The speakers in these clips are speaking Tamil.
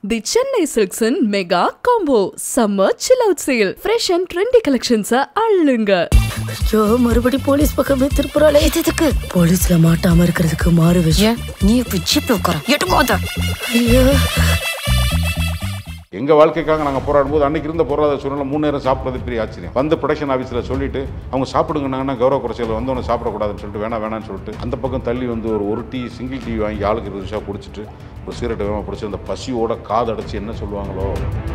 தி சென்னை சில்க்ஸின் mega combo summer chill out sale fresh and trendy கலெக்ஷன்ஸை அள்ளுங்க ஐயோ மறுபடி போலீஸ் பக்கமே திருப்புறாளே எதுக்கு போலீஸ்ல மாட்டாம இருக்கிறதுக்கு மாறு விஷயம் ஏன் நீ இப்ப ஜீப்ல உட்கார எட்டு அத ஐயோ எங்க வாழ்க்கைக்காக நாங்க போராடும் போது அன்னைக்கு இருந்த பொருளாதார சூழ்நிலை மூணு நேரம் சாப்பிட்றது பெரிய ஆச்சரியம் வந்து ப்ரொடக்ஷன் ஆஃபீஸில் சொல்லிட்டு அவங்க சாப்பிடுங்கன்னாங்கன்னா கௌரவ குறைச்சல் வந்து ஒன்று சாப்பிடக்கூடாதுன்னு சொல்லிட்டு வேணாம் வேணாம்னு சொல்லிட்டு அந்த பக்கம் தள்ளி வந்து ஒரு ஒரு டீ சிங்கிள் டீ வாங்கி ஆளுக்கு இருபது நிமிஷம் குடிச்சிட்டு ஒரு சீரட்டை வேகமாக பிடிச்சி அந்த பசியோட காதடைச்சு என்ன சொல்லுவாங்களோ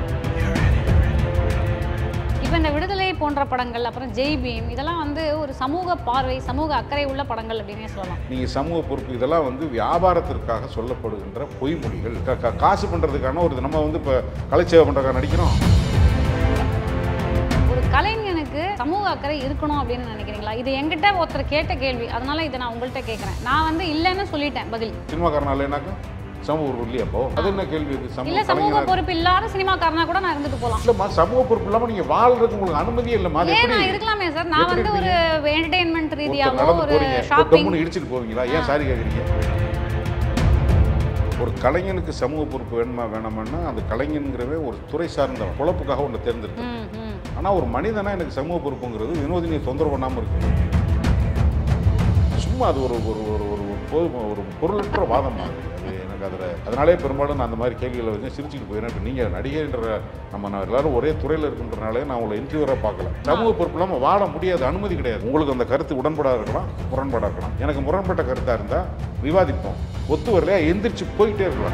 இப்போ இந்த விடுதலை போன்ற படங்கள் அப்புறம் ஜெய் பீம் இதெல்லாம் வந்து ஒரு சமூக பார்வை சமூக அக்கறை உள்ள படங்கள் அப்படின்னே சொல்லலாம் நீங்கள் சமூக பொறுப்பு இதெல்லாம் வந்து வியாபாரத்திற்காக சொல்லப்படுகின்ற பொய்மொழிகள் க- க- காசு பண்ணுறதுக்கான ஒரு நம்ம வந்து இப்போ கலைச்சேவை பண்ணுறதுக்காக நடிக்கிறோம் ஒரு கலைஞனுக்கு சமூக அக்கறை இருக்கணும் அப்படின்னு நினைக்கிறீங்களா இது என்கிட்ட ஒருத்தர் கேட்ட கேள்வி அதனால இதை நான் உங்கள்கிட்ட கேட்குறேன் நான் வந்து இல்லைன்னு சொல்லிட்டேன் பதில் சினிமாக்காரனால என்னாக்கா சமூக பொறுப்பு இல்லையா அப்போ அது என்ன கேள்வி இது இல்ல சமூக சமூக கலைஞரா பொறுப்பு இல்லாத சினிமாக்காரனா கூட நான் இருந்துட்டு போகலாம் இல்லம்மா சமூக பொறுப்பு இல்லாம நீங்க வாழ்றதுக்கு உங்களுக்கு அனுமதியே இல்லம்மா அது ஏன் எப்படி நான் இருக்கலாமே சார் நான் எப்படி வந்து ஒரு என்டர்டெயின்மெண்ட் ஒருத்தர் ரீதியாவோ நடந்து ஒரு போறீங்க ஷாப்பிங் டம்முன்னு இடிச்சிட்டு போவீங்களா ஏன் சாரி கேக்குறீங்க ஒரு கலைஞனுக்கு சமூக பொறுப்பு வேணுமா வேணாமான்னா அந்த கலைஞனுங்கிறவே ஒரு துறை சார்ந்த பொழப்புக்காக ஒன்று தேர்ந்தெடுத்து ம் ம் ஆனா ஒரு மனிதனா எனக்கு சமூக பொறுப்புங்கிறது வினோதினியை தொந்தரவு பண்ணாம இருக்கு சும்மா அது ஒரு ஒரு ஒரு ஒரு ஒரு பொது- ஒரு பொருளற்ற வாதம் அது அது எனக்கு அதில் அதனாலே பெரும்பாலும் நான் அந்த மாதிரி கேள்விகளை வந்து சிரிச்சுட்டு போயிடுறேன் இப்போ நீங்கள் நடிகைன்ற நம்ம நான் எல்லாரும் ஒரே துறையில் இருக்கின்றனாலே நான் உங்களை இன்டர்வியூராக பார்க்கல சமூக பொறுப்பு இல்லாமல் வாழ முடியாது அனுமதி கிடையாது உங்களுக்கு அந்த கருத்து உடன்படாக இருக்கலாம் முரண்பாடாக இருக்கலாம் எனக்கு முரண்பட்ட கருத்தாக இருந்தால் விவாதிப்போம் ஒத்து வரலையா எந்திரிச்சு போயிட்டே இருக்கலாம்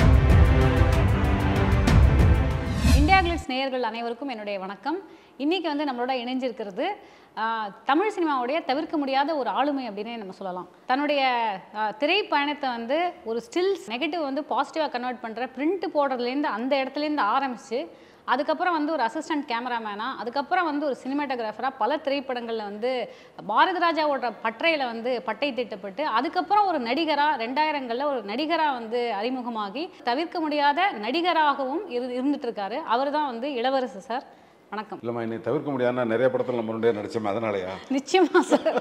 இந்தியா கிளிட்ஸ் நேயர்கள் அனைவருக்கும் என்னுடைய வணக்கம் இன்னைக்கு வந்து நம்மளோட இணைஞ்சிருக்கிறது ஆஹ், தமிழ் சினிமாவுடைய தவிர்க்க முடியாத ஒரு ஆளுமை அப்படின்னே நம்ம சொல்லலாம் தன்னுடைய ஆஹ், திரைப்பயணத்தை வந்து ஒரு ஸ்டில்ஸ் நெகட்டிவ் வந்து பாசிட்டிவாக கன்வெர்ட் பண்ணுற பிரிண்ட் போடுறதுலேருந்து அந்த இடத்துலேருந்து ஆரம்பித்து அதுக்கப்புறம் வந்து ஒரு அசிஸ்டன்ட் கேமராமேனா அதுக்கப்புறம் வந்து ஒரு சினிமாட்டோகிராஃபராக பல திரைப்படங்களில் வந்து பாரதி ராஜாவோட பற்றையில் வந்து பட்டை திட்டப்பட்டு அதுக்கப்புறம் ஒரு நடிகராக ரெண்டாயிரங்களில் ஒரு நடிகராக வந்து அறிமுகமாகி தவிர்க்க முடியாத நடிகராகவும் இரு இருந்துட்டு இருக்காரு அவர் தான் வந்து இளவரசு சார் வணக்கம் இல்லைம்மா என்னை தவிர்க்க முடியாதுன்னா நிறைய படத்தில் நம்ம ரெண்டே நடிச்சோமே அதனாலயா நிச்சயமா சார்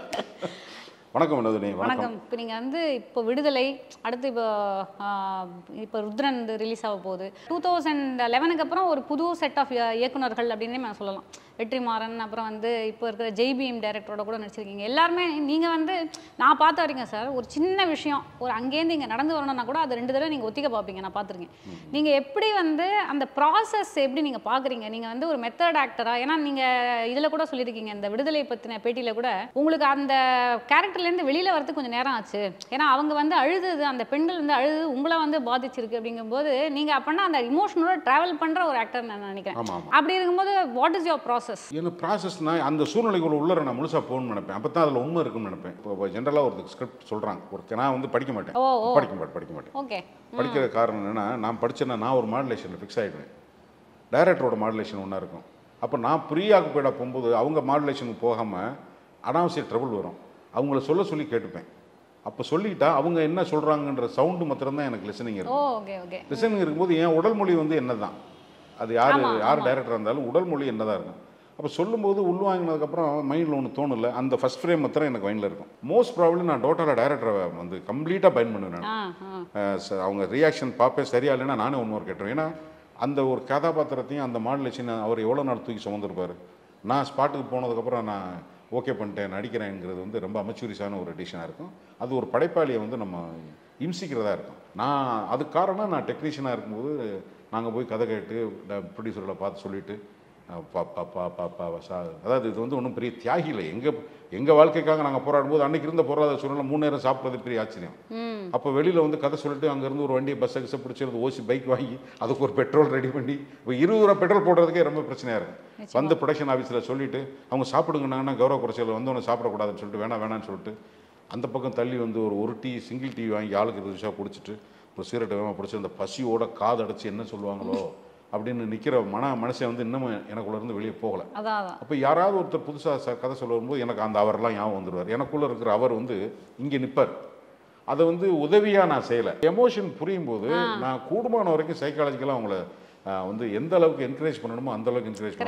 வணக்கம் வினோதினி வணக்கம் வணக்கம் இப்போ நீங்கள் வந்து இப்போ விடுதலை அடுத்து இப்போ ஆஹ், இப்போ ருத்ரன் வந்து ரிலீஸ் ஆக போகுது டூ தௌசண்ட் லெவனுக்கு அப்புறம் ஒரு புது செட் ஆஃப் இயக்குனர்கள் அப்படின்னே நான் சொல்லலாம் வெற்றிமாறன் அப்புறம் வந்து இப்போ இருக்கிற ஜெய்பீம் டைரக்டரோட கூட நடிச்சிருக்கீங்க எல்லாருமே நீங்கள் வந்து நான் பார்த்த வரைக்கும் சார் ஒரு சின்ன விஷயம் ஒரு அங்கேருந்து இங்கே நடந்து வரணும்னா கூட அது ரெண்டு தடவை நீங்கள் ஒத்திக்க பார்ப்பீங்க நான் பார்த்துருக்கேன் நீங்கள் எப்படி வந்து அந்த ப்ராசஸ் எப்படி நீங்கள் பார்க்குறீங்க நீங்கள் வந்து ஒரு மெத்தட் ஆக்டராக ஏன்னா நீங்கள் இதில் கூட சொல்லியிருக்கீங்க இந்த விடுதலை பற்றின பேட்டியில் கூட உங்களுக்கு அந்த கேரக்டர்லேருந்து வெளியில் வரதுக்கு கொஞ்சம் நேரம் ஆச்சு ஏன்னா அவங்க வந்து அழுதுது அந்த பெண்கள் வந்து அழுது உங்களை வந்து பாதிச்சிருக்கு அப்படிங்கும்போது நீங்கள் அப்படின்னா அந்த இமோஷனோட ட்ராவல் பண்ணுற ஒரு ஆக்டர் நான் நினைக்கிறேன் ஆமாம் ஆமாம் அப்படி இருக்கும்போது வாட் இஸ் யோர் ப்ராசஸ் என்ன ப்ராசஸ்னா அந்த சூழ்நிலைக்குள்ள உள்ளர நான் முழுசாக போகணும்னு நினைப்பேன் அப்போ தான் அதில் உண்மை இருக்கும்னு நினைப்பேன் இப்போ ஜென்ரலாக ஒரு ஸ்கிரிப்ட் சொல்கிறாங்க ஒரு நான் வந்து படிக்க மாட்டேன் ஓ, ஓ. படிக்க மாட்டேன் படிக்க மாட்டேன் ஓகே படிக்கிற காரணம் என்னன்னா நான் படிச்சேன்னா நான் ஒரு மாடுலேஷனில் ஃபிக்ஸ் ஆகிடுவேன் டைரக்டரோட மாடுலேஷன் ஒன்றா இருக்கும் அப்போ நான் ப்ரீ ஆக்குப்பேடாக போகும்போது அவங்க மாடுலேஷனுக்கு போகாமல் அனாவசிய ட்ரபிள் வரும் அவங்கள சொல்ல சொல்லி கேட்டுப்பேன் அப்போ சொல்லிட்டா அவங்க என்ன சொல்கிறாங்கன்ற சவுண்டு மாத்திரம் தான் எனக்கு லிசனிங் ஓ இருக்கும் ஓகே ஓகே லிசனிங் இருக்கும்போது என் உடல் மொழி வந்து என்ன தான் அது யார் ஆமா, யார் ஆமா. டைரக்டர் இருந்தாலும் உடல் மொழி என்ன தான் இருக்கும் அப்போ சொல்லும்போது உள்வாங்கினதுக்கப்புறம் மைண்டில் ஒன்று தோணல அந்த ஃபஸ்ட் ஃப்ரேம் மாத்திரம் எனக்கு மைண்டில் இருக்கும் மோஸ்ட் ப்ராப்ளம் நான் டோட்டலாக டைரக்டரை வந்து கம்ப்ளீட்டாக பயன் பண்ணுவேன் நான் ஆ ஆ அஹ் ச- அவங்க ரியாக்ஷன் பார்ப்பேன் சரியா இல்லைன்னா நானே ஒன்று ஒரு கேட்டுருவேன் ஏன்னா அந்த ஒரு கதாபாத்திரத்தையும் அந்த மாடுலேஷன் அவர் எவ்வளோ நாள் தூக்கி சுமந்துருப்பார் நான் ஸ்பாட்டுக்கு போனதுக்கப்புறம் நான் ஓகே பண்ணிட்டேன் நடிக்கிறேங்கிறது வந்து ரொம்ப அமச்சூரிஸான ஒரு டிசிஷனாக இருக்கும் அது ஒரு படைப்பாளியை வந்து நம்ம இம்சிக்கிறதா இருக்கும் நான் அதுக்கு காரணம் நான் டெக்னீஷியனாக இருக்கும்போது நாங்கள் போய் கதை கேட்டு ப்ரொடியூசர்களை பார்த்து சொல்லிட்டு அஹ் பா பா பா பா பா சா அதாவது இது வந்து ஒன்றும் பெரிய தியாகி இல்லை எங்கள் எங்கள் வாழ்க்கைக்காக நாங்கள் போராடும் போது அன்னைக்கு இருந்த பொருளாதார சூழ்நிலை மூணு நேரம் சாப்பிட்றது பெரிய ஆச்சரியம் ம் அப்போ வெளியில் வந்து கதை சொல்லிட்டு அங்கேருந்து ஒரு வண்டியை பஸ்ஸை கிசை பிடிச்சிருந்து ஓசி பைக் வாங்கி அதுக்கு ஒரு பெட்ரோல் ரெடி பண்ணி இப்போ இருபது ரூபா பெட்ரோல் போடுறதுக்கே ரொம்ப பிரச்சனையாக இருக்கும் வந்து ப்ரொடக்ஷன் ஆஃபீஸில் சொல்லிட்டு அவங்க சாப்பிடுங்கன்னாங்கன்னா கௌரவ குறைச்சல் வந்து ஒன்று சாப்பிடக்கூடாதுன்னு சொல்லிட்டு வேணாம் வேணாம்னு சொல்லிட்டு அந்த பக்கம் தள்ளி வந்து ஒரு ஒரு டீ சிங்கிள் டீ வாங்கி ஆளுக்கு இருபது நிமிஷம் குடிச்சிட்டு ஒரு சீரட்டை வேகமாக பிடிச்சி அந்த பசியோட காதடைச்சு என்ன சொல்லுவாங்களோ அப்படின்னு நிற்கிற மன மனசை வந்து இன்னமும் எனக்குள்ள இருந்து வெளியே போகலை அதான் அதான் அப்போ யாராவது ஒருத்தர் புதுசாக கதை சொல்ல வரும்போது எனக்கு அந்த அவரெல்லாம் ஞாபகம் வந்துடுவார் எனக்குள்ளே இருக்கிற அவர் வந்து இங்கே நிற்பார் அதை வந்து உதவியாக நான் செய்யலை எமோஷன் புரியும் போது நான் கூடுமான வரைக்கும் சைக்காலஜிக்கலாக அவங்கள ஆஹ், வந்து எந்த அளவுக்கு என்கரேஜ் பண்ணணுமோ அந்த அளவுக்கு என்கரேஜ் பண்ணணும்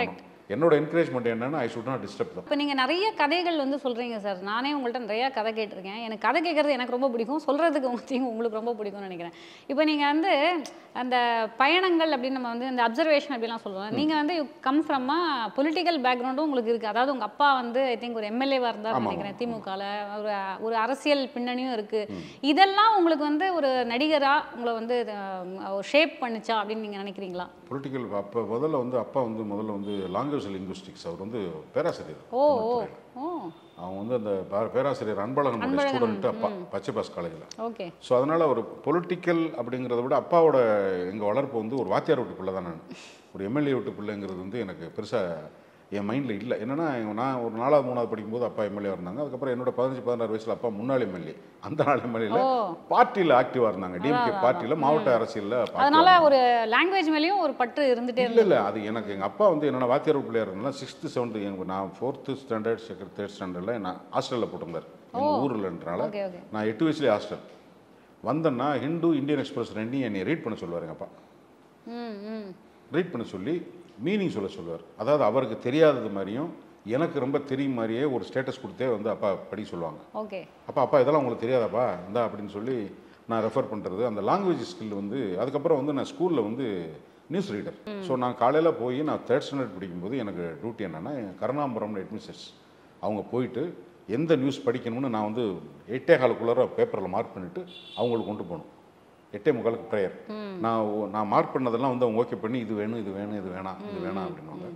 என்னோட என்கரேஜ்மெண்ட் என்னன்னா I should not disturb them இப்போ நீங்கள் நிறைய கதைகள் வந்து சொல்கிறீங்க சார் நானே உங்கள்கிட்ட நிறைய கதை கேட்டிருக்கேன் எனக்கு கதை கேட்குறது எனக்கு ரொம்ப பிடிக்கும் சொல்கிறதுக்கு உங்களுக்கு உங்களுக்கு ரொம்ப பிடிக்கும்னு நினைக்கிறேன் இப்போ நீங்கள் வந்து அந்த பயணங்கள் அப்படின்னு நம்ம வந்து இந்த அப்சர்வேஷன் அப்படிலாம் சொல்லுவோம் நீங்கள் வந்து யூ கம் ஃப்ரம் பொலிட்டிக்கல் பேக்ரவுண்டும் உங்களுக்கு இருக்குது அதாவது உங்கள் அப்பா வந்து ஐ திங்க் ஒரு எம்எல்ஏவாக இருந்தார் ஆமா, நினைக்கிறேன் திமுகவில் ஒரு ஒரு அரசியல் பின்னணியும் இருக்குது இதெல்லாம் உங்களுக்கு வந்து ஒரு நடிகராக உங்களை வந்து ஷேப் பண்ணுச்சா அப்படின்னு நீங்கள் நினைக்கிறீங்களா பொலிட்டிக்கல் அப்போ முதல்ல வந்து அப்பா வந்து முதல்ல வந்து லாங்குவேஜ் லிங்குவிஸ்டிக்ஸ் அவர் வந்து பேராசிரியர் ஓ ஓ தமிழ்துறையில. ஓ அவங்க வந்து அந்த பே- பேராசிரியர் அன்பழகனுடைய அன்பழகன், ஸ்டூடெண்ட் அப்பா பச்சைபாஸ் காலேஜில் ஓகே ஸோ அதனால் ஒரு பொலிட்டிக்கல் அப்படிங்கிறத விட அப்பாவோட எங்கள் வளர்ப்பு வந்து ஒரு வாத்தியார் வீட்டு பிள்ளை தான் நான் ஒரு எம்எல்ஏ வீட்டு பிள்ளைங்கிறது வந்து எனக்கு பெருசாக என் மைண்டில் இல்லை என்னன்னா நான் ஒரு நாலாவது மூணாவது படிக்கும்போது அப்பா எம்எல்ஏ இருந்தாங்க அதுக்கப்புறம் என்னோட பதினஞ்சு பதினாறு வயசில் அப்பா முன்னாள் எம்எல்ஏ அந்த நாள் எம்எல்ஏல ஓ. பார்ட்டியில் ஆக்டிவாக இருந்தாங்க டிஎம்கே பார்ட்டியில் மாவட்ட அரசியலில் அதனால ஒரு லாங்குவேஜ் மேலேயும் ஒரு பற்று இருந்துட்டே இல்லை இருந்தது இல்லை அது எனக்கு எங்கள் அப்பா வந்து என்னோட வாத்தியார் பிள்ளையார் இருந்தால் சிக்ஸ்த்து செவன்த்து எங்கள் நான் ஃபோர்த்து ஸ்டாண்டர்ட் செகண்ட் தேர்ட் ஸ்டாண்டர்டில் நான் ஹாஸ்டலில் போட்டிருந்தார் எங்கள் ஊரில்ன்றனால ஓகே ஓகே நான் எட்டு வயசுலேயே ஹாஸ்டல் வந்தேன்னா ஹிந்து இந்தியன் எக்ஸ்பிரஸ் ரெண்டையும் என்னை ரீட் பண்ண சொல்லுவார் எங்கள் அப்பா ம் ம் ரீட் பண்ண சொல்லி மீனிங் சொல்ல சொல்லுவார் அதாவது அவருக்கு தெரியாதது மாதிரியும் எனக்கு ரொம்ப தெரியும் மாதிரியே ஒரு ஸ்டேட்டஸ் கொடுத்தே வந்து அப்பா படிக்க சொல்லுவாங்க ஓகே அப்பா அப்பா இதெல்லாம் உங்களுக்கு தெரியாதாப்பா இந்தா அப்படின்னு சொல்லி நான் ரெஃபர் பண்ணுறது அந்த லாங்குவேஜ் ஸ்கில் வந்து அதுக்கப்புறம் வந்து நான் ஸ்கூலில் வந்து நியூஸ் ரீடர் ஸோ நான் காலையில் போய் நான் தேர்ட் ஸ்டாண்டர்ட் படிக்கும்போது எனக்கு டியூட்டி என்னென்னா கருணாம்பரம் அட்மினிஸ்ட்ரேஸ் அவங்க போயிட்டு எந்த நியூஸ் படிக்கணும்னு நான் வந்து எட்டே காலுக்குள்ளார பேப்பரில் மார்க் பண்ணிவிட்டு அவங்களுக்கு கொண்டு போகணும் எட்டே முக்காலுக்கு ப்ரேயர் நான் ஓ- நான் மார்க் பண்ணதெல்லாம் வந்து அவங்க ஓகே பண்ணி இது வேணும் இது வேணும் இது வேணாம் இது வேணாம் அப்படின்னுவாங்க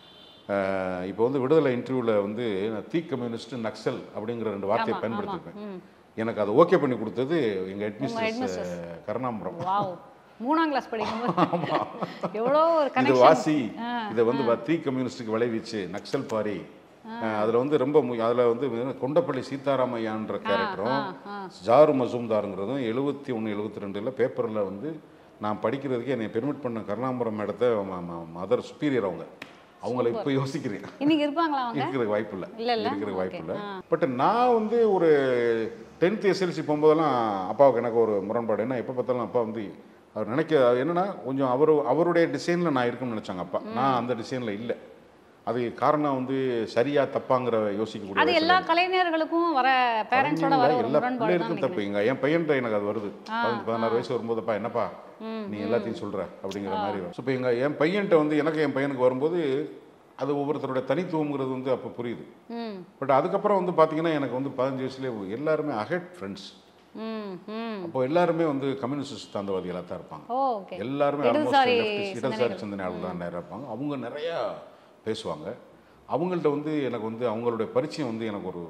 அஹ் இப்போ வந்து விடுதலை இன்டர்வியூவில் வந்து நான் தீ கம்யூனிஸ்ட் நக்சல் அப்படிங்கிற ரெண்டு வார்த்தையை பயன்படுத்திருப்பேன் எனக்கு அதை ஓகே பண்ணி கொடுத்தது எங்கள் ஹெட்மிஸ்டர்ஸ் கருணாம்பரம் வாவ் மூணாம் கிளாஸ் படிக்கும்போது எவ்வளோ ஒரு இது கனெக்ஷன் வாசி இதை வந்து வா- தீ கம்யூனிஸ்டுக்கு விளைவிச்சு நக்சல் பாரி அஹ் அதுல வந்து ரொம்ப மு- அதுல வந்து கொண்டப்பள்ளி சீதாராமையான்ற கேரக்டரும் ஜாரு மசூம்தாருங்கிறதும் எழுபத்தி ஒன்று எழுபத்தி ரெண்டில் பேப்பரில் வந்து நான் படிக்கிறதுக்கு என்னை பெர்மிட் பண்ண கருணாம்பரம் இடத்த மதர் சுப்பீரியர் அவங்க அவங்கள இப்போ யோசிக்கிறேன் இன்னைக்கு இருப்பாங்களா அவங்க இருக்கிறதுக்கு வாய்ப்பு இல்லை இல்ல, இல்ல? இருக்கிறதுக்கு வாய்ப்பு Okay. இல்லை பட் நான் வந்து ஒரு டென்த் எஸ்எல்சி போகும்போதெல்லாம் அப்பாவுக்கு எனக்கு ஒரு முரண்பாடு என்ன எப்போ பார்த்தாலும் அப்பா வந்து அவர் நினைக்க என்னன்னா கொஞ்சம் அவர் அவருடைய டிசைனில் நான் இருக்குன்னு நினச்சாங்க அப்பா நான் அந்த டிசைனில் இல்லை அது காரணம் வந்து சரியா தப்பாங்கிற யோசிக்கக்கூடிய அது வயசுல எல்லா கலைஞர்களுக்கும் வர பேரண்ட்ஸோட வர ஒரு எல்லா முரண்பாடு தான் பிள்ளைகளுக்கும் தப்பு எங்க என் பையன்கிட்ட எனக்கு அது வருது பதினஞ்சு பதினாறு வயசு வரும்போதுப்பா என்னப்பா நீ எல்லாத்தையும் சொல்ற அப்படிங்கிற மாதிரி வரும் ஸோ இப்போ எங்க என் பையன்கிட்ட வந்து எனக்கு என் பையனுக்கு வரும்போது அது ஒவ்வொருத்தருடைய தனித்துவங்கிறது வந்து அப்போ புரியுது ம் பட் அதுக்கப்புறம் வந்து பார்த்தீங்கன்னா எனக்கு வந்து பதினஞ்சு வயசுலேயே எல்லாருமே அஹெட் ஃப்ரெண்ட்ஸ் ம் ம் அப்போ எல்லாருமே வந்து கம்யூனிஸ்ட் சித்தாந்தவாதிகளாக தான் இருப்பாங்க ஓ ஓகே எல்லாருமே இடதுசாரி ஆல்மோஸ்ட் இடதுசாரி சிந்தனையாளர் தான் நேரம் இருப்பாங்க அவங்க நிறையா பேசுவாங்க அவங்கள்ட்ட வந்து எனக்கு வந்து அவங்களுடைய பரிச்சயம் வந்து எனக்கு ஒரு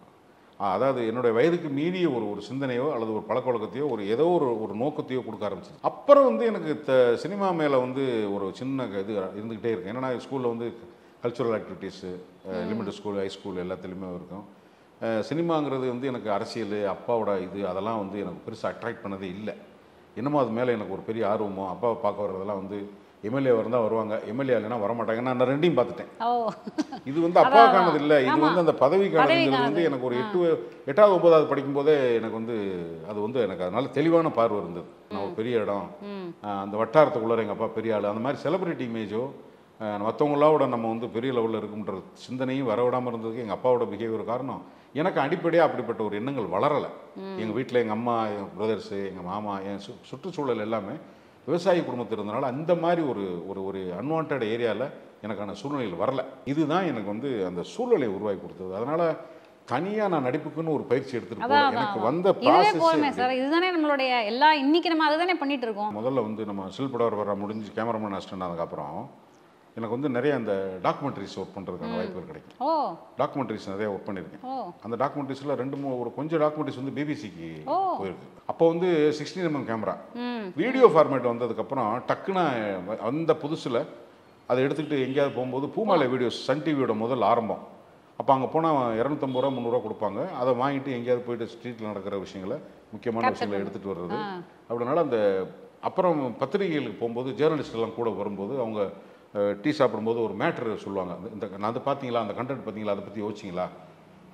ஆ, அதாவது என்னுடைய வயதுக்கு மீறிய ஒரு ஒரு சிந்தனையோ அல்லது ஒரு பழக்க வழக்கத்தையோ ஒரு ஏதோ ஒரு ஒரு நோக்கத்தையோ கொடுக்க ஆரம்பிச்சது அப்புறம் வந்து எனக்கு த சினிமா மேலே வந்து ஒரு சின்ன இது இருந்துக்கிட்டே இருக்கு ஏன்னா ஸ்கூலில் வந்து cultural activities elementary school high school எல்லாத்துலேயுமே இருக்கும் அஹ், சினிமாங்கிறது வந்து எனக்கு அரசியல் அப்பாவோட இது அதெல்லாம் வந்து எனக்கு பெருசாக அட்ராக்ட் பண்ணதே இல்லை என்னமோ அது மேலே எனக்கு ஒரு பெரிய ஆர்வமோ அப்பாவை பார்க்க வர்றதெல்லாம் வந்து எம்எல்ஏ இருந்தால் வருவாங்க எம்எல்ஏ இல்லைன்னா வரமாட்டாங்க நான் ரெண்டையும் பார்த்துட்டேன் ஓ இது வந்து அப்பாவுக்கானது இல்லை இது வந்து அந்த பதவிக்கானதுங்கிறது வந்து பதவிக்கானது. எனக்கு ஒரு எட்டு எட்டாவது ஒன்பதாவது படிக்கும்போதே எனக்கு வந்து அது வந்து எனக்கு அதனால தெளிவான பார்வை இருந்தது நான் ஒரு பெரிய இடம் ஆஹ் அந்த வட்டாரத்துக்குள்ளார எங்கள் அப்பா பெரிய ஆள் அந்த மாதிரி செலிபிரிட்டி இமேஜோ மற்றவங்களோட நம்ம வந்து பெரிய லெவலில் இருக்குன்ற சிந்தனையும் வரவிடாமல் இருந்ததுக்கு எங்கள் அப்பாவோட பிஹேவியர் காரணம் எனக்கு அடிப்படையாக அப்படிப்பட்ட ஒரு எண்ணங்கள் வளரலை எங்கள் வீட்டில் எங்கள் அம்மா என் பிரதர்ஸு எங்கள் மாமா என் சு சுற்றுச்சூழல் எல்லாமே விவசாய குடும்பத்தில் இருந்தனால அந்த மாதிரி ஒரு ஒரு ஒரு அன்வான்ட் ஏரியாவில் எனக்கான சூழ்நிலைகள் வரல இதுதான் எனக்கு வந்து அந்த சூழ்நிலையை உருவாக்கி கொடுத்தது அதனால தனியாக நான் நடிப்புக்குன்னு ஒரு பயிற்சி எடுத்துட்டு அதான் போகிறேன் எனக்கு அதான். வந்த இதுவே போதுமே ப்ராசஸ் சார் இதுதானே நம்மளுடைய எல்லா இன்னைக்கு நம்ம அதுதானே பண்ணிட்டு இருக்கோம் முதல்ல வந்து நம்ம சில்படவர் வர முடிஞ்சு கேமராமேன் அசிஸ்டன்ட் ஆனதுக்கப்புறம் எனக்கு வந்து நிறைய அந்த டாக்குமெண்ட்ரிஸ் ஒர்க் பண்ணுறதுக்கான வாய்ப்புகள் கிடைக்கும் ஓ டாக்குமெண்ட்ரிஸ் நிறைய ஒர்க் பண்ணியிருக்கேன் ஓ அந்த டாக்குமெண்ட்ரிஸில் ரெண்டு மூணு ஒரு கொஞ்சம் டாக்குமெண்ட்ரிஸ் வந்து பிபிசிக்கு ஓ. போயிருக்கு அப்போ வந்து சிக்ஸ்டீன் எம்எம் கேமரா ம் வீடியோ ஃபார்மேட் வந்ததுக்கப்புறம் டக்குன்னு அந்த புதுசில் அதை எடுத்துக்கிட்டு எங்கேயாவது போகும்போது பூமாலை வீடியோஸ் சன் டிவியோட முதல் ஆரம்பம் அப்போ அங்கே போனால் இரநூத்தம்பது ரூபா முந்நூறுரூவா கொடுப்பாங்க அதை வாங்கிட்டு எங்கேயாவது போயிட்டு ஸ்ட்ரீட்டில் நடக்கிற விஷயங்களை முக்கியமான விஷயங்களை எடுத்துகிட்டு வர்றது அப்படினால அந்த அப்புறம் பத்திரிகைகளுக்கு போகும்போது ஜேர்னலிஸ்ட் எல்லாம் கூட வரும்போது அவங்க டீ சாப்பிடும்போது ஒரு மேட்ரு சொல்லுவாங்க அந்த- இந்த நான் அது பார்த்தீங்களா அந்த கண்டென்ட் பார்த்தீங்களா அதை பற்றி யோசிச்சிங்களா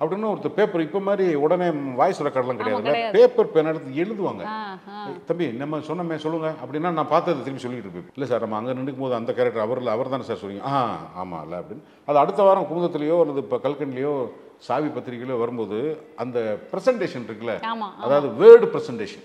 அப்படின்னு ஒருத்தர் பேப்பர் இப்போ மாதிரி உடனே வாய்ஸ் ரெக்கார்ட்லாம் கிடையாது கிடையாது. பேப்பர் பேன் எடுத்து எழுதுவாங்க ஆ ஆ ஏய், தம்பி நம்ம சொன்னமே சொல்லுங்க அப்படின்னா நான் பார்த்தது திரும்பி சொல்லிட்டு இருப்பேன் இல்லை சார் நம்ம அங்கே நின்றுக்கும் போது அந்த கேரக்டர் அவரில் அவர் தானே சார் சொல்லுங்க ஆ ஆமாம் இல்லை அப்படின்னு அது அடுத்த வாரம் குமுதத்துலேயோ அல்லது இப்போ கல்கண்லேயோ சாவி பத்திரிகையிலோ வரும்போது அந்த ப்ரெசன்டேஷன் இருக்குல்ல ஆமா அதாவது வேர்டு ப்ரெசன்டேஷன்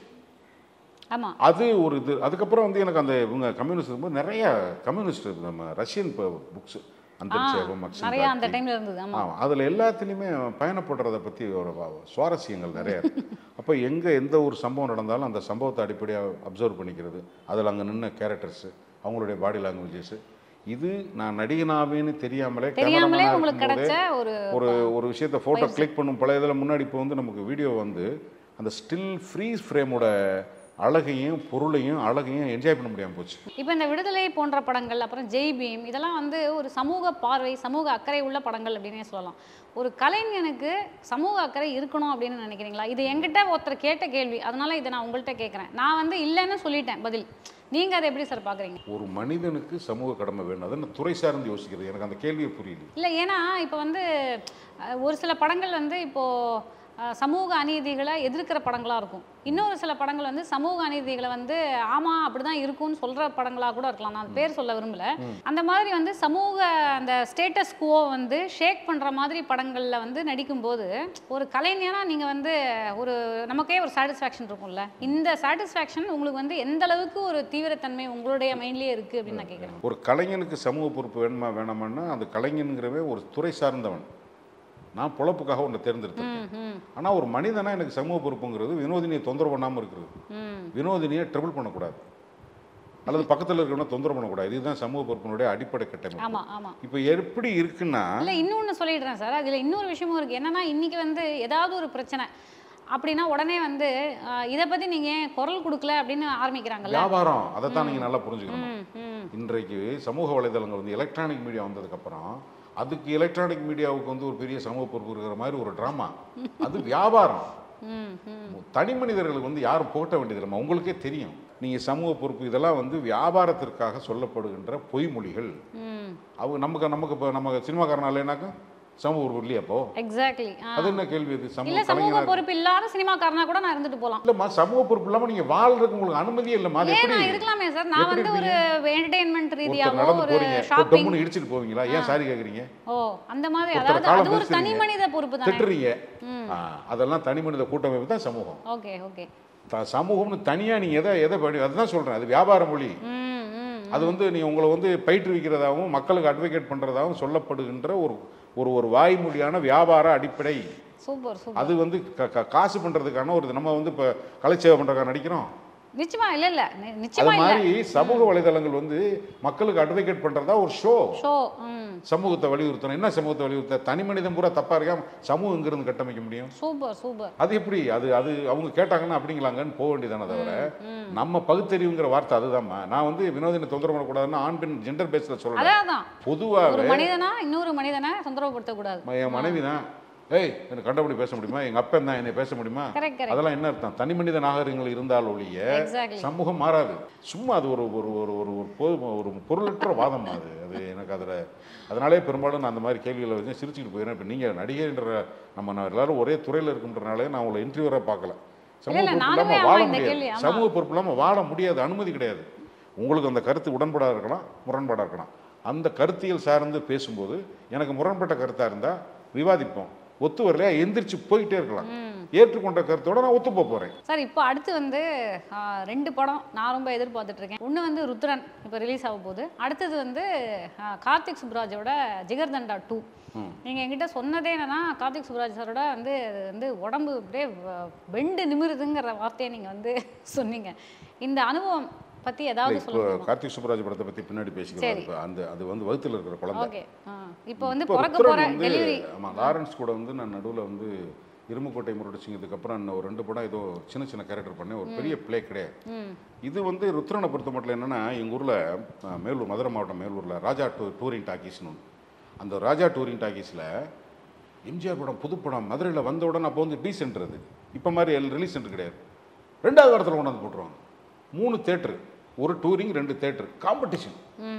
ஆமா அது ஒரு இது அதுக்கப்புறம் வந்து எனக்கு அந்த இவங்க கம்யூனிஸ்ட் இருக்கும்போது நிறைய கம்யூனிஸ்ட் நம்ம ரஷ்யன் புக்ஸ் அந்த சேவம் நிறைய அந்த டைம்ல இருந்தது ஆமா ஆமாம் அதில் எல்லாத்துலேயுமே பயணப்படுறதை பற்றி ஒரு வ- சுவாரஸ்யங்கள் நிறைய இருக்கு அப்போ எங்கே எந்த ஒரு சம்பவம் நடந்தாலும் அந்த சம்பவத்தை அடிப்படையாக அப்சர்வ் பண்ணிக்கிறது அதில் அங்கே நின்ன கேரக்டர்ஸு அவங்களுடைய பாடி லாங்குவேஜஸ் இது நான் நடிகனாவேன்னு தெரியாமலே தெரியாமலே cameraman-ஆ உங்களுக்கு இருக்கும்போதே கிடைச்ச ஒரு ஒரு ஒரு விஷயத்தை ஃபோட்டோ கிளிக் பண்ணும் பழைய இதில் முன்னாடி இப்போ வந்து நமக்கு வீடியோ வந்து அந்த ஸ்டில் ஃப்ரீஸ் ஃப்ரேமோட அழகையும் பொருளையும் அழகையும் என்ஜாய் பண்ண முடியாமல் போச்சு இப்போ இந்த விடுதலை போன்ற படங்கள் அப்புறம் ஜெய் பீம் இதெல்லாம் வந்து ஒரு சமூக பார்வை சமூக அக்கறை உள்ள படங்கள் அப்படின்னே சொல்லலாம் ஒரு கலைஞனுக்கு சமூக அக்கறை இருக்கணும் அப்படின்னு நினைக்கிறீங்களா இது என்கிட்ட ஒருத்தர் கேட்ட கேள்வி அதனால இதை நான் உங்கள்கிட்ட கேட்குறேன் நான் வந்து இல்லைன்னு சொல்லிட்டேன் பதில் நீங்க அதை எப்படி சார் பாக்குறீங்க ஒரு மனிதனுக்கு சமூக கடமை வேணும் அதை நான் துறை சார்ந்து யோசிக்கிறது எனக்கு அந்த கேள்வியே புரியல இல்லை ஏன்னா இப்போ வந்து அஹ், ஒரு சில படங்கள் வந்து இப்போ அஹ், சமூக அநீதிகளை எதிர்க்கிற படங்களாக இருக்கும் இன்னொரு சில படங்கள் வந்து சமூக அநீதிகளை வந்து ஆமாம் அப்படிதான் இருக்கும்னு சொல்கிற படங்களாக கூட இருக்கலாம் நான் பேர் சொல்ல விரும்பல அந்த மாதிரி வந்து சமூக அந்த ஸ்டேட்டஸ் குவோ வந்து ஷேக் பண்ணுற மாதிரி படங்களில் வந்து நடிக்கும்போது ஒரு கலைஞனா நீங்கள் வந்து ஒரு நமக்கே ஒரு சாட்டிஸ்ஃபேக்ஷன் இருக்கும்ல இந்த சாட்டிஸ்ஃபேக்ஷன் உங்களுக்கு வந்து எந்த அளவுக்கு ஒரு தீவிரத்தன்மை உங்களுடைய மைண்ட்லேயே இருக்குது அப்படின்னு நான் கேட்குறேன் ஒரு கலைஞனுக்கு சமூக பொறுப்பு வேணுமா வேணாமான்னா அந்த கலைஞனுங்கிறவே ஒரு துறை சார்ந்தவன் நான் பொழப்புக்காக ஒன்றை தேர்ந்தெடுத்தேன் ம் ம் ஆனால் ஒரு மனிதனா எனக்கு சமூக பொறுப்புங்கிறது வினோதினியை தொந்தரவு பண்ணாமல் இருக்கிறது ம் வினோதினியை ட்ரிபிள் பண்ணக்கூடாது அல்லது பக்கத்தில் இருக்கிறவன தொந்தரவு பண்ணக்கூடாது இதுதான் சமூக பொறுப்பினுடைய அடிப்படை கட்டமைப்பு ஆமாம் ஆமாம் இப்போ எப்படி இருக்குன்னா இல்ல இன்னொன்னு சொல்லிடுறேன் சார் அதுல இன்னொரு விஷயமும் இருக்கு என்னன்னா இன்னைக்கு வந்து ஏதாவது ஒரு பிரச்சனை அப்படின்னா உடனே வந்து ஆஹ், இதை பத்தி நீங்க ஏன் குரல் கொடுக்கல அப்படின்னு ஆரம்பிக்கிறாங்கல்ல வியாபாரம் அதை தான் நீங்கள் நல்லா புரிஞ்சுக்கணும் ம், ம். இன்றைக்கு சமூக வலைதளங்கள் வந்து எலக்ட்ரானிக் மீடியா வந்ததுக்கப்புறம் அதுக்கு எலக்ட்ரானிக் மீடியாவுக்கு வந்து ஒரு பெரிய சமூக பொறுப்பு இருக்கிற மாதிரி ஒரு ட்ராமா அது வியாபாரம் ம், ம். தனி மனிதர்களுக்கு வந்து யாரும் போட்ட வேண்டியதில்லை உங்களுக்கே தெரியும் நீங்கள் சமூக பொறுப்பு இதெல்லாம் வந்து வியாபாரத்திற்காக சொல்லப்படுகின்ற பொய்மொழிகள் ம் அவங்க நமக்கு நமக்கு இப்போ நம்ம சினிமாக்காரனாலேனாக்கா சமூக பொறுப்பு இல்லையா அப்போ எக்ஸாக்ட்லி அது என்ன கேள்வி அது இல்ல சமூக சமூக கலைஞராக பொறுப்பு இல்லாத சினிமாக்காரனா கூட நான் இருந்துட்டு போலாம் இல்லைம்மா சமூக பொறுப்பு இல்லாமல் நீங்கள் வாழ்றதுக்கு உங்களுக்கு அனுமதியே இல்லைம்மா அது ஏன் எப்படி நான் இருக்கலாமே சார் நான் எப்படி வந்து ஒரு என்டர்டெயின்மெண்ட் ஒருத்தர் ரீதியாவோ நடந்து ஒரு போறீங்க ஒரு ஷாப்பிங் டம்முன்னு இடிச்சிட்டு போவீங்களா ஏன் சாரி கேட்குறீங்க ஓ அந்த மாதிரி ஒருத்தர் அதாவது காலம் அது ஒரு தனி பேசுறீங்க. மனித பொறுப்பு தானே திட்டுறீங்க ம். ஆ, அதெல்லாம் தனி மனித கூட்டமைப்பு தான் சமூகம் ஓகே ஓகே த- சமூகம்னு தனியாக நீங்கள் எதை எதை படி அதுதான் சொல்கிறேன் அது வியாபார மொழி ம் ம் அது வந்து நீ உங்களை வந்து பயிற்றுவிக்கிறதாகவும் மக்களுக்கு அட்வொகேட் பண்ணுறதாகவும் சொல்லப்படுகின்ற ஒரு ஒரு ஒரு வாய்மொழியான வியாபார அடிப்படை சூப்பர் சூப்பர் அது வந்து க- க- காசு பண்ணுறதுக்கான ஒரு இது. நம்ம வந்து இப்போ கலைச்சேவை பண்ணுறதுக்காக நடிக்கிறோம் நிச்சயமா இல்ல இல்ல நி- அது நிச்சயமா இல்ல மாதிரி சமூக வலைதளங்கள் வந்து மக்களுக்கு அட்வொகேட் பண்ணுறதா ஒரு ஷோ ஷோ ம் சமூகத்தை வலியுறுத்தணும் என்ன சமூகத்தை வலியுறுத்த தனி மனிதன் பூரா தப்பாக இருக்காம சமூகம் இங்கிருந்து கட்டமைக்க முடியும் சூப்பர் சூப்பர் அது எப்படி அது அது அவங்க கேட்டாங்கன்னா அப்படிங்களாங்கன்னு போக வேண்டியதானே தவிர நம்ம பகுத்தறிவுங்கிற வார்த்தை அதுதாம்மா நான் வந்து வினோதினை தொந்தரவு பண்ணக்கூடாதுன்னு ஆண் பெண் ஜெண்டர் பேஸில் சொல்றேன் அதான் ஒரு பொதுவாகவே மனிதனா இன்னொரு மனிதனை தொந்தரவுப்படுத்தக்கூடாது என் மனைவி தான் ஏய் எனக்கு கண்டபடி பேச முடியுமா எங்க அப்பன் தான் என்னை பேச முடியுமா கரெக்ட் கரெக்ட் அதெல்லாம் என்ன அர்த்தம் தனி மனித நாகரிகங்கள் இருந்தால் ஒழிய எக்ஸாக்ட்லி சமூகம் மாறாது சும்மா அது ஒரு ஒரு ஒரு ஒரு ஒரு பொது- ஒரு பொருளற்ற வாதம் அது அது எனக்கு அதில் அதனாலே பெரும்பாலும் நான் அந்த மாதிரி கேள்விகளை வச்சு சிரிச்சுட்டு போயிடுறேன் இப்போ நீங்கள் நடிகைன்ற நம்ம நான் எல்லாரும் ஒரே துறையில் இருக்குன்றனாலே நான் உங்களை இன்டர்வியூராக பார்க்கல சமூக இல்ல, பொறுப்பு நானுமே இல்லாமல் ஆமா வாழ இந்த முடியாது கேள்வி, ஆமா. சமூக பொறுப்பு இல்லாமல் வாழ முடியாது அனுமதி கிடையாது உங்களுக்கு அந்த கருத்து உடன்படாக இருக்கலாம் முரண்பாடாக இருக்கலாம் அந்த கருத்தியல் சார்ந்து பேசும்போது எனக்கு முரண்பட்ட கருத்தாக இருந்தால் விவாதிப்போம் ஒத்து வரலையா எந்திரிச்சு போயிட்டே இருக்கலாம் ஏற்றுக்கொண்ட கருத்தோட நான் ஒத்து போக போகிறேன் சார் இப்போ அடுத்து வந்து ஆ, ரெண்டு படம் நான் ரொம்ப எதிர்பார்த்துட்டு இருக்கேன் ஒன்று வந்து ருத்ரன் இப்போ ரிலீஸ் ஆக போகுது அடுத்தது வந்து ஆ, கார்த்திக் சுப்ராஜோட ஜிகர்தண்டா டூ நீங்கள் என்கிட்ட சொன்னதே என்னன்னா கார்த்திக் சுப்ராஜ் சாரோட வந்து அது வந்து உடம்பு அப்படியே வ- வெண்டு நிமிருதுங்கிற வார்த்தையை நீங்கள் வந்து சொன்னீங்க இந்த அனுபவம் பற்றி ஏதாவது இப்போ சொல்லுங்க கார்த்திக் சுப்ராஜ் படத்தை பற்றி பின்னாடி பேசிக்கலாம் சரி. இப்போ அந்த அது வந்து வகுத்தில் இருக்கிற குழந்தை ஓகே இப்போ வந்து இப்போ பிறக்க ருத்ரன் போகிற வந்து டெலிவரி ஆமாம் லாரன்ஸ் கூட வந்து நான் நடுவில் வந்து இரும்புக்கோட்டை முரடிச்சிங்கிறதுக்கு அப்புறம் இன்னும் ஒரு ரெண்டு படம் ஏதோ சின்ன சின்ன கேரக்டர் பண்ணேன் ஒரு பெரிய ப்ளே கிடையாது ம் இது வந்து ருத்ரனை பொறுத்த மட்டும் என்னன்னா எங்கள் ஊரில் மேலூர் மதுரை மாவட்டம் மேலூரில் ராஜா டூ டூரிங் டாக்கீஸ்னு ஒன்று அந்த ராஜா டூரிங் டாக்கீஸில் எம்ஜிஆர் படம் புதுப்படம் மதுரையில் வந்த உடனே அப்போ வந்து டீசென்ட்றது இப்போ மாதிரி ரிலீஸ் சென்டர் கிடையாது ரெண்டாவது இடத்துல கொண்டாந்து போட்டுருவாங்க மூணு தேட்டரு ஒரு டூரிங் ரெண்டு தேட்டர் காம்படிஷன் ம்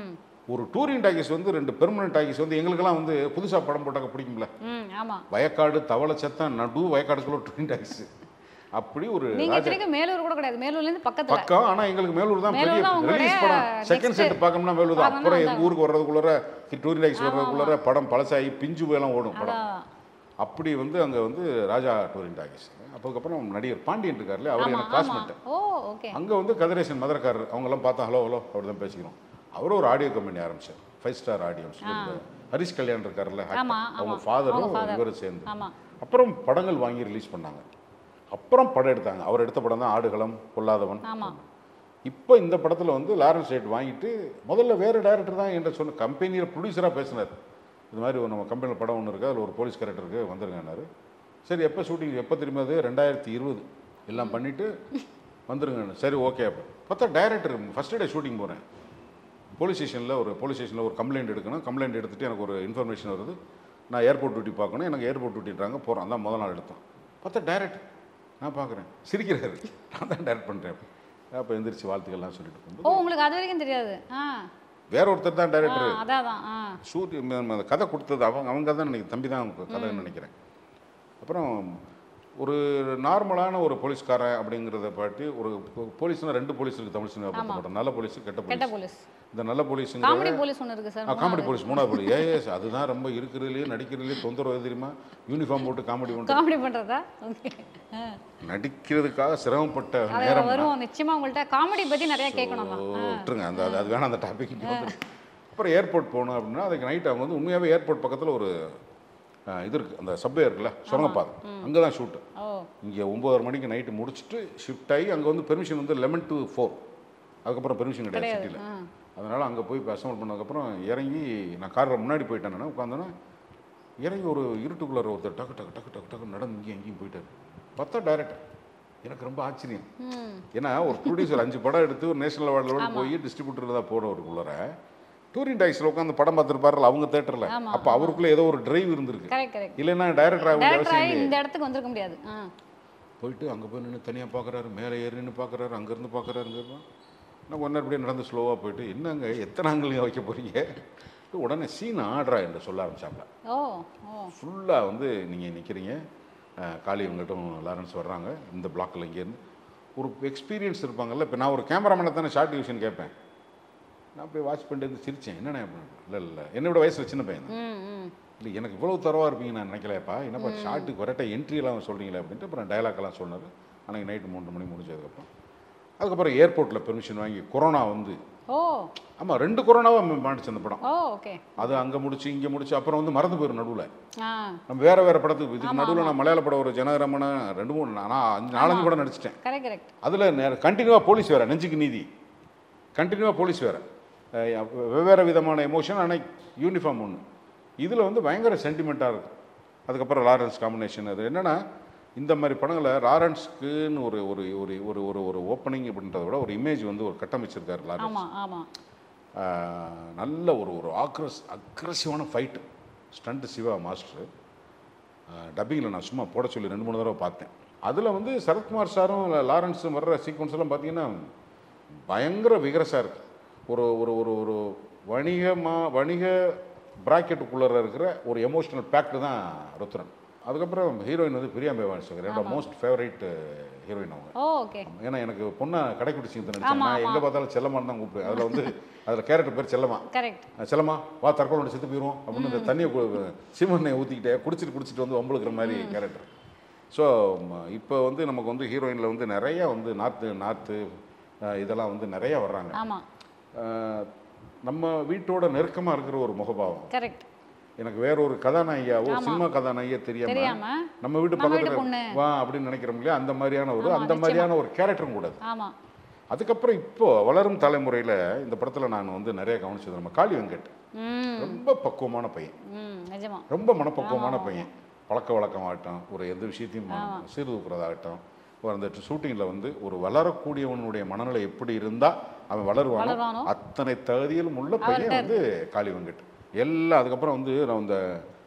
ஒரு டூரிங் டாக்கிஸ் வந்து ரெண்டு பெர்மனன்ட் டாக்கிஸ் வந்து எங்களுக்கெல்லாம் வந்து புதுசாக படம் போட்டாக்க பிடிக்கும்ல ம் ஆமா வயக்காடு தவளை சத்தம் நடு வயக்காடுக்குள்ள டூரிங் டாக்கிஸ் அப்படி ஒரு நீங்க ராஜா இத்தனைக்கும் மேலூர் கூட கிடையாது மேலூர்ல இருந்து பக்கத்துல பக்கம் ஆனா எங்களுக்கு மேலூர் தான் மேலூர் பெரிய தான் உங்களுடைய ரிலீஸ் படம் செகண்ட் next செட் பார்க்கணும்னா மேலூர் தான் பார்க்கணும்னா அப்புறம் எங்க அதான். ஊருக்கு வர்றதுக்குள்ளார டூரிங் டாக்ஸ் வர்றதுக்குள்ளார படம் பழசாகி பிஞ்சு போயெல்லாம் ஓடும் படம் அதான். அப்படி வந்து அங்க வந்து ராஜா டூரிங் டாக்கிஸ் அதுக்கப்புறம் நடிகர் பாண்டியன் இருக்கார்ல அவர் ஆமா எனக்கு ஆமா கிளாஸ்மேட் ஓ ஓகே அங்க வந்து கதிரேசன் மதுரக்காரர் அவங்கெல்லாம் பார்த்தா ஹலோ ஹலோ அப்படி தான் பேசிக்கிறோம் அவரும் ஒரு ஆடியோ கம்பெனி ஆரம்பிச்சார் five star audios Harish Kalyan இருக்கார்ல actor. ஆமா, அவங்க ஆமா. ஃபாதரும் அவங்க father. இவரும் சேர்ந்து ஆமா அப்புறம் படங்கள் வாங்கி ரிலீஸ் பண்ணாங்க அப்புறம் படம் எடுத்தாங்க அவர் எடுத்த படம் தான் ஆடுகளம் பொல்லாதவன் ஆமா இப்போ இந்த படத்தில் வந்து லாரன்ஸ் ரேட் வாங்கிட்டு முதல்ல வேறு டைரக்டர் தான் என்கிட்ட சொன்ன கம்பெனியில் ப்ரொடியூசராக பேசினார் இது மாதிரி ஒரு நம்ம கம்பெனியில் படம் ஒன்று இருக்குது அதில் ஒரு போலீஸ் கேரக்டருக்கு வந்துருங்கன்னாரு சரி எப்போ ஷூட்டிங் எப்போ திரும்பி அது ரெண்டாயிரத்தி இருபது எல்லாம் பண்ணிவிட்டு வந்துருங்க சரி ஓகே அப்போ பார்த்தா டைரக்டர் ஃபஸ்ட் டே ஷூட்டிங் போகிறேன் போலீஸ் ஸ்டேஷனில் ஒரு போலீஸ் ஸ்டேஷனில் ஒரு கம்ப்ளைண்ட் எடுக்கணும் கம்ப்ளைண்ட் எடுத்துகிட்டு எனக்கு ஒரு இன்ஃபர்மேஷன் வருது நான் ஏர்போர்ட் டியூட்டி பார்க்கணும் எனக்கு ஏர்போர்ட் டியூட்டின்றாங்க போகிறோம் அதான் முதல் நாள் எடுத்தோம் பார்த்தா டைரக்ட் நான் பார்க்குறேன் சிரிக்கிறாரு நான் தான் டைரக்ட் பண்ணுறேன் அப்போ எந்திரிச்சு வாழ்த்துக்கள்லாம் சொல்லிட்டு ஓ போகும்போது உங்களுக்கு அது வரைக்கும் தெரியாது ஆ வேற ஒருத்தர் தான் ஆ, டைரக்டர் அதான் அதான் ஆ ஷூட் அந்த கதை கொடுத்தது அவங்க அவங்க தான் நினைக்கிறேன் தம்பி தான் அவங்க கதைன்னு நினைக்கிறேன் அப்புறம் ஒரு நார்மலான ஒரு போலீஸ்காரன் அப்படிங்கிறத பாட்டி ஒரு போலீஸ்னா ரெண்டு போலீஸ் இருக்குது தமிழ் சினிமா பொறுத்த மட்டும் நல்ல போலீஸ் கெட்ட கெட்ட போலீஸ் போலீஸ் இந்த நல்ல போலீஸுங்கிற காமெடி போலீஸ் ஒன்று இருக்கு சார் காமெடி போலீஸ் மூணாவது போலீஸ் ஏஎஸ் அதுதான் ரொம்ப இருக்கிறதுலேயே நடிக்கிறதுலேயே தொந்தரவு எது தெரியுமா யூனிஃபார்ம் போட்டு காமெடி பண்ணுறது காமெடி பண்றதா ஓகே நடிக்கிறதுக்காக சிரமப்பட்ட அது நேரம் வருவோம் நிச்சயமா உங்கள்ட்ட காமெடி பத்தி நிறைய கேட்கணும் தான் ஓ, விட்டுருங்க அந்த அது அது வேணாம் அந்த டாபிக் அப்புறம் ஏர்போர்ட் போகணும் அப்படின்னா அதுக்கு நைட் அவங்க வந்து உண்மையாகவே ஏர்போர்ட் பக்கத்தில் ஒரு ஆ, இது இருக்குது அந்த சப்வே இருக்குல்ல சுரங்கப்பாதை அங்கே தான் ஷூட்டு ஓ இங்கே ஒம்பதரை மணிக்கு நைட்டு முடிச்சுட்டு ஷிஃப்ட் ஆகி அங்கே வந்து பெர்மிஷன் வந்து லெமன் டு ஃபோர் அதுக்கப்புறம் பெர்மிஷன் கிடையாது கிடையாது சிட்டியில் ஆ அதனால் அங்கே போய் இப்போ அசம்பிள் பண்ணதுக்கப்புறம் இறங்கி நான் காரில் முன்னாடி போயிட்டேன் நான் உட்காந்தோன்னா இறங்கி ஒரு இருட்டுக்குள்ளார ஒருத்தர் டக்கு டக்கு டக்கு டக்கு டக்கு நடந்து இங்கேயும் எங்கேயும் போயிட்டார் பார்த்தா டைரக்டர் எனக்கு ரொம்ப ஆச்சரியம் ம் ஏன்னா ஒரு ப்ரொடியூசர் அஞ்சு படம் எடுத்து ஒரு நேஷனல் அவார்டில் போய் டிஸ்ட்ரிபியூட்டர் தான் போனவருக்குள்ளார டூரிங் டாக்ஸில் உட்காந்து படம் பார்த்துருப்பாருல அவங்க தேட்டரில் ஆமா, அப்போ அவருக்குள்ளே ஏதோ ஒரு டிரைவ் இருந்திருக்கு கரெக்ட் கரெக்ட் இல்லைன்னா டைரக்டர் ஆக வேண்டிய டேரக்டர் அவசியம் ஆகி இல்லையே இந்த இடத்துக்கு வந்திருக்க முடியாது ஆ போயிட்டு அங்கே போய் நின்று தனியாக பார்க்குறாரு மேலே ஏறி நின்று பார்க்குறாரு அங்கேருந்து பார்க்குறாருங்க நான் ஒன்றரை அப்படியே நடந்து ஸ்லோவாக போயிட்டு என்னங்க எத்தனை ஆங்கிலையும் வைக்க போகிறீங்க உடனே சீன் ஆடுறா என்று சொல்ல ஆரம்பிச்சாப்ல ஓ ஓ ஃபுல்லாக வந்து நீங்கள் நிற்கிறீங்க காளி இவங்ககிட்ட லாரன்ஸ் வர்றாங்க இந்த பிளாக்கில் இங்கேருந்து ஒரு எக்ஸ்பீரியன்ஸ் இருப்பாங்கல்ல இப்போ நான் ஒரு கேமராமேனை தானே ஷார்ட் டிவிஷன் கேட்பேன் நான் அப்படியே வாட்ச் பண்ணிட்டு வந்து சிரித்தேன் என்னண்ணே அப்படின்னு இல்லை இல்லை என்னை விட வயசில் சின்ன பையன் தான் ம் ம் இல்லை எனக்கு இவ்வளோ தரவாக இருப்பீங்க நான் நினைக்கலையப்பா என்னப்பா ஷார்ட்டுக்கு கரெக்டாக என்ட்ரியெல்லாம் சொல்கிறீங்களே அப்படின்ட்டு அப்புறம் டைலாக்லாம் சொன்னார் அன்றைக்கி நைட்டு மூன்று மணி முடிஞ்சதுக்கப்புறம் அதுக்கப்புறம் ஏர்போர்ட்டில் பெர்மிஷன் வாங்கி கொரோனா வந்து ஓ ஆமாம் ரெண்டு கொரோனாவாக மாட்டுச்சு அந்த படம் ஓ ஓகே அது அங்கே முடிச்சு இங்கே முடிச்சு அப்புறம் வந்து மறந்து போயிடும் நடுவில் ஆ நம்ம வேற வேற படத்துக்கு இதுக்கு நடுவில் நான் மலையாள படம் ஒரு ஜனகரமன ரெண்டு மூணு நான் அஞ்சு நாலஞ்சு படம் நடிச்சிட்டேன் கரெக்ட் கரெக்ட் அதில் கண்டினியூவாக போலீஸ் வேற நெஞ்சுக்கு நீதி கண்டினியூவாக போலீஸ் வேற அஹ் வெவ்வேறு விதமான எமோஷன் ஆனால் யூனிஃபார்ம் ஒன்று இதில் வந்து பயங்கர சென்டிமெண்ட்டாக இருக்கும் அதுக்கப்புறம் லாரன்ஸ் காம்பினேஷன் அது என்னென்னா இந்த மாதிரி படங்களை லாரன்ஸ்க்குன்னு ஒரு ஒரு ஒரு ஒரு ஒரு ஒரு ஓப்பனிங் அப்படின்றத விட ஒரு இமேஜ் வந்து ஒரு கட்டமைச்சிருக்காரு லாரன்ஸ் ஆமா ஆமா ஆஹ் நல்ல ஒரு ஒரு ஆக்ரஸ் அக்ரஸிவான ஃபைட்டு ஸ்டண்ட் சிவா மாஸ்டர் டப்பிங்கில் நான் சும்மா போட சொல்லி ரெண்டு மூணு தடவை பார்த்தேன் அதில் வந்து சரத்குமார் சாரும் லாரன்ஸும் வர்ற சீக்வன்ஸ் எல்லாம் பார்த்தீங்கன்னா பயங்கர விகரஸாக இருக்கு ஒரு ஒரு ஒரு ஒரு வணிகமா வணிக ப்ராக்கெட்டுக்குள்ளே இருக்கிற ஒரு எமோஷனல் பேக்டு தான் ருத்ரன் அதுக்கப்புறம் ஹீரோயின் வந்து பிரியா மேவான்சங்கர் என்னோட மோஸ்ட் ஃபேவரட் ஹீரோயின் அவங்க ஓ ஓகே ஏன்னா எனக்கு பொண்ணை கடைக்குடி சீன் நடிச்சேன் நான் எங்கே பார்த்தாலும் செல்லமான்னு தான் கூப்பிடுவேன் அதில் வந்து அதில் கேரக்டர் பேர் செல்லமா கரெக்ட் அஹ் செல்லம்மா வா தற்கொலை செத்து போயிடும் அப்படின்னு இந்த தண்ணியை கு- சீமெண்ணெய் ஊற்றிக்கிட்டே குடிச்சிட்டு குடிச்சிட்டு வந்து வம்பளுக்கிற மாதிரி கேரக்டர் ஸோ இப்போ வந்து நமக்கு வந்து ஹீரோயினில் வந்து நிறைய வந்து நார்த்து நார்த்து அஹ் இதெல்லாம் வந்து நிறைய வர்றாங்க ஆமா அஹ் நம்ம வீட்டோட நெருக்கமாக இருக்கிற ஒரு முகபாவம் கரெக்ட் எனக்கு வேற ஒரு கதாநாயகியாவோ சினிமா கதாநாயகியா தெரியாம தெரியாம நம்ம வீட்டு நம்ம வீட்டு பக்கத்துல பொண்ணு. வா அப்படின்னு நினைக்கிறோம் இல்லையா அந்த மாதிரியான ஒரு ஆமா, அந்த மாதிரியான ஒரு கேரக்டரும் கூட அது. ஆமா அதுக்கப்புறம் இப்போ வளரும் தலைமுறையில் இந்த படத்தில் நான் வந்து நிறைய கவனிச்சது நம்ம காளி வெங்கட் ம் ரொம்ப பக்குவமான பையன் ம் நிஜமா ரொம்ப மனப்பக்குவமான பையன் பழக்க வழக்கமாகட்டும் ஒரு எந்த விஷயத்தையும் சீர்தூக்குறதாகட்டும் ஒரு அந்த ஷூட்டிங்கில் வந்து ஒரு வளரக்கூடியவனுடைய மனநிலை எப்படி இருந்தால் அவன் வளருவானோ? வளருவானோ அத்தனை தகுதியிலும் உள்ள பையன் வந்து காளி வெங்கட் எல்லாம் அதுக்கப்புறம் வந்து நான் இந்த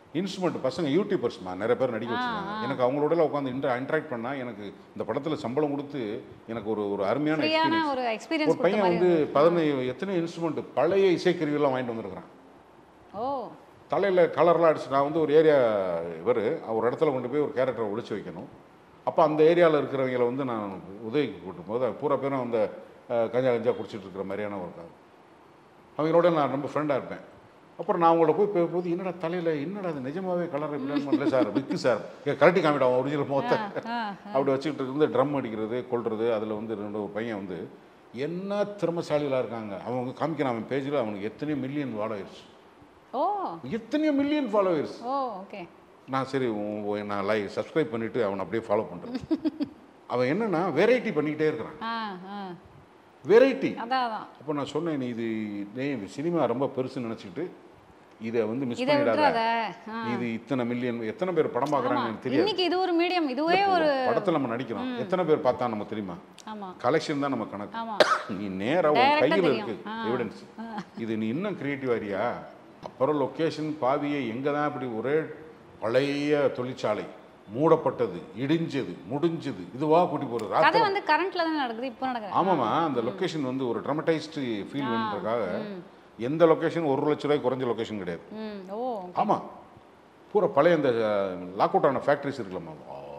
இன்ஸ்ட்ருமெண்ட் பசங்க யூடியூபர்ஸ்மா நிறைய பேர் நடிக்க வச்சுருக்காங்க எனக்கு அவங்களோட உட்காந்து இன்டர் இன்ட்ராக்ட் பண்ணால் எனக்கு இந்த படத்தில் சம்பளம் கொடுத்து எனக்கு ஒரு ஒரு அருமையான ஃப்ரீயான எக்ஸ்பீரியன்ஸ் ஒரு ஒரு எக்ஸ்பீரியன்ஸ் கொடுத்த பையன் மாதிரி வந்து பதினேழு எத்தனை இன்ஸ்ட்ருமெண்ட் பழைய இசைக்கருவியெல்லாம் வாங்கிட்டு வந்திருக்கிறான் ஓ தலையில் கலர்லாம் அடிச்சு நான் வந்து ஒரு ஏரியா இவர் ஒரு இடத்துல கொண்டு போய் ஒரு கேரக்டரை ஒழிச்சு வைக்கணும் அப்போ அந்த ஏரியாவில் இருக்கிறவங்கள வந்து நான் உதவிக்கு கூட்டும் போது பூரா பேரும் அந்த அஹ், கஞ்சா கஞ்சா குடிச்சிட்டு இருக்கிற மாதிரியான ஒரு கதை அவங்களோட நான் ரொம்ப ஃப்ரெண்டாக இருப்பேன் அப்புறம் நான் அவங்கள போய் போகும்போது என்னடா தலையில் என்னடா அது நிஜமாவே கலர் இப்படி பண்ணல சார் விக்கு சார் கரட்டி காமிடா அவன் ஒரிஜினல் முகத்தை அப்படி வச்சுக்கிட்டு இருந்து ட்ரம் அடிக்கிறது கொள்றது அதில் வந்து ரெண்டு ஒரு பையன் வந்து என்ன திறமசாலிகளாக இருக்காங்க அவங்க காமிக்கிறான் அவன் பேஜில் அவனுக்கு எத்தனையோ மில்லியன் ஃபாலோவர்ஸ் ஓ எத்தனையோ மில்லியன் ஃபாலோவர்ஸ் ஓ ஓகே நான் சரி உ- உ- நான் லைக் சப்ஸ்கிரைப் பண்ணிவிட்டு அவனை அப்படியே ஃபாலோ பண்ணுறேன் அவன் என்னன்னா வெரைட்டி பண்ணிக்கிட்டே இருக்கிறான் ஆ ஆ வெரைட்டி அதான் அதான் அப்போ நான் சொன்னேன் நீ இது நீ சினிமா ரொம்ப பெருசுன்னு நினச்சிக்கிட்டு இதை வந்து மிஸ் இதை பண்ணிடாத விட்டுறாத ஆ. இது இத்தனை மில்லியன் எத்தனை பேர் படம் பார்க்குறாங்க எனக்கு தெரியாது இன்னைக்கு இது ஒரு மீடியம் இதுவே ஒரு படத்தில் நம்ம நடிக்கிறோம் எத்தனை பேர் பார்த்தா நம்ம தெரியுமா ஆமா கலெக்ஷன் தான் நம்ம கணக்கு ஆமா நீ நேரா உன் Direct ஆ கையில் தெரியும். இருக்கு ஆ. எவிடன்ஸ் இது நீ இன்னும் கிரியேட்டிவ் ஆரியா அப்புறம் லொக்கேஷன் பாவியை எங்கே தான் இப்படி ஒரே பழைய தொழிற்சாலை மூடப்பட்டது இடிஞ்சது முடிஞ்சது இதுவா கூட்டி போகிறது கதை ராத்திரி வந்து கரண்ட்ல தானே நடக்குது இப்போ நடக்குது ஆமாம்மா அந்த லொக்கேஷன் வந்து ஒரு ட்ரமடைஸ்டு ஃபீல் பண்ணுறதுக்காக எந்த லொக்கேஷன் ஒரு லட்ச ரூபாய் குறைஞ்ச லொக்கேஷன் கிடையாது ம் ஓ ஆமாம் பூரா பழைய இந்த லாக் அவுட் ஆன ஃபேக்ட்ரிஸ் இருக்குல்லம்மா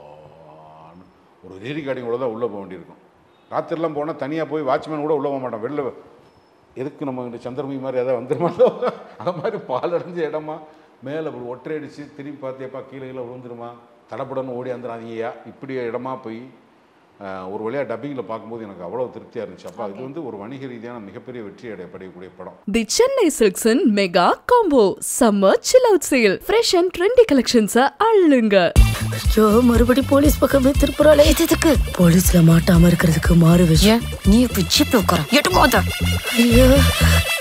ஆன்னு ஒரு ரேடி கார்டிங்கோட தான் உள்ளே போக வேண்டியிருக்கும் ராத்திரிலாம் போனால் தனியாக போய் வாட்ச்மேன் கூட உள்ளே போக மாட்டான் வெளில எதுக்கு நம்ம இந்த சந்திரமுகி மாதிரி ஏதாவது வந்துருமாட்டோ அது மாதிரி பால் அடைஞ்ச இடமா மேலே அப்படி ஒற்றை அடித்து திரும்பி பார்த்தியப்பா கீழே கீழே விழுந்துருமா தடப்படன்னு ஓடி வந்துடாதீங்கய்யா இப்படி இடமா போய் அஹ், ஒரு வழியாக டப்பிங்கில் பார்க்கும்போது எனக்கு அவ்வளோ திருப்தியாக இருந்துச்சு அப்பா இது வந்து ஒரு வணிக ரீதியான மிகப்பெரிய வெற்றி அடைய படையக்கூடிய படம் தி சென்னை சில்க்ஸின் mega combo summer chill out sale fresh and trendy கலெக்ஷன்ஸை அள்ளுங்க ஐயோ மறுபடி போலீஸ் பக்கமே திருப்புறாளே இது எதுக்கு போலீஸ்ல மாட்டாம இருக்கிறதுக்கு மாறு விஷயம் ஏன் நீ இப்ப ஜீப்ல உட்கார எட்டு மோத ஐயோ